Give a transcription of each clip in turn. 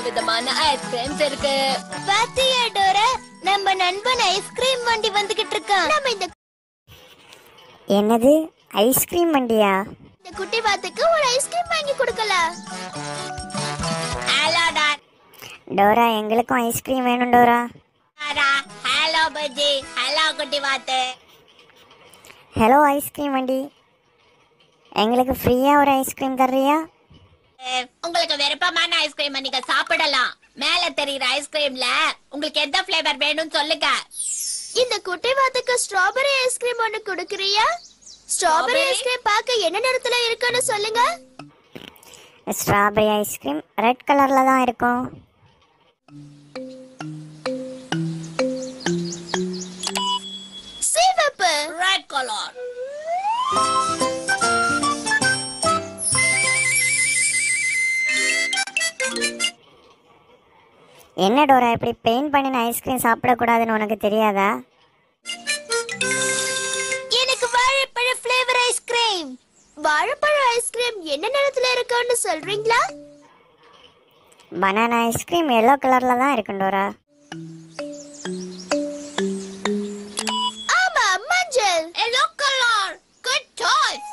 விதமான ஐஸ்கிரீம்ஸ் இருக்கு பாத்தியா டோரா நம்ம நண்பன் ஐஸ்கிரீம் வண்டி வந்துகிட்டு இருக்கான் நம்ம இந்த என்னது ஐஸ்கிரீம் வண்டியா இந்த குட்டி வாத்துக்கு ஒரு ஐஸ்கிரீம் வாங்கி கொடுக்கலாம் ஹலோ டாட் டோரா எங்களுக்கும் ஐஸ்கிரீம் வேணும் டோரா ஹலோ பஜ்ஜி ஹலோ குட்டி வாத்து ஹலோ ஐஸ்கிரீம் வண்டி எங்களுக்கு ஃப்ரீயாக ஒரு ஐஸ்கிரீம் தர்றியா உங்களுக்கு விருப்பமான ஐஸ்கிரீம் நீங்க சாப்பிடலாம் மேல தெரியுற ஐஸ்கிரீம்ல உங்களுக்கு எந்த ஃபிளேவர் வேணும்னு சொல்லுங்க இந்த குட்டி வாத்துக்கு ஸ்ட்ராபெரி ஐஸ்கிரீம் ஒன்னு கொடுக்கறியா ஸ்ட்ராபெரி Strawberry? ஐஸ்கிரீம் பார்க்க என்ன நிறத்துல இருக்குன்னு சொல்லுங்க ஸ்ட்ராபெரி ஐஸ்கிரீம் ரெட் கலரில் தான் இருக்கும் சிவப்பு ரெட் கலர் என்ன டோரா இப்படி பெயிண்ட் பண்ணின ஐஸ்கிரீம் சாப்பிடக்கூடாதுன்னு உனக்கு தெரியாதா எனக்கு வாழைப்பழ ஃப்ளேவர் ஐஸ்கிரீம் வாழைப்பழ ஐஸ்கிரீம் என்ன நிறத்துல இருக்குன்னு சொல்றீங்களா பனானா ஐஸ்கிரீம் எல்லோ கலரில் தான் இருக்கும் டோரா ஆமா மஞ்சள் எல்லோ கலர் குட் சாய்ஸ்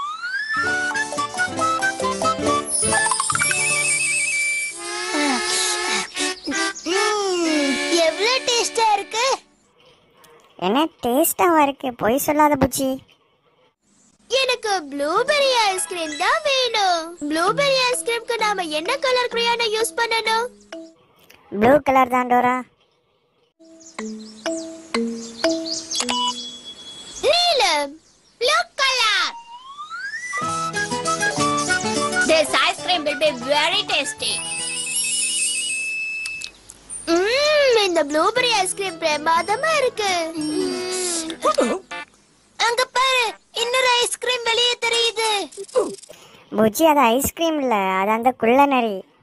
எவ்வளவு டேஸ்டா இருக்கு என்ன டேஸ்ட்டாக இருக்கு பொய் சொல்லாத புச்சி எனக்கு ப்ளூபெர்ரி ஐஸ்கிரீம் தான் வேணும் ப்ளூபெர்ரி ஐஸ்கிரீம்க்கு நாம என்ன கலர் கிரையான யூஸ் பண்ணணும் ப்ளூ கலர் தான் டோரா நீலம் blue colour This ice cream will be very tasty. ம்ம், இந்த ப்ளூபெர்ரி ஐஸ்கிரீம் பிரமாதமா இருக்கு அங்க பாரு இன்னொரு ஐஸ்கிரீம் வெளியே தெரியுது புச்சி அது ஐஸ்கிரீம் இல்லை அது அந்த குள்ள நரி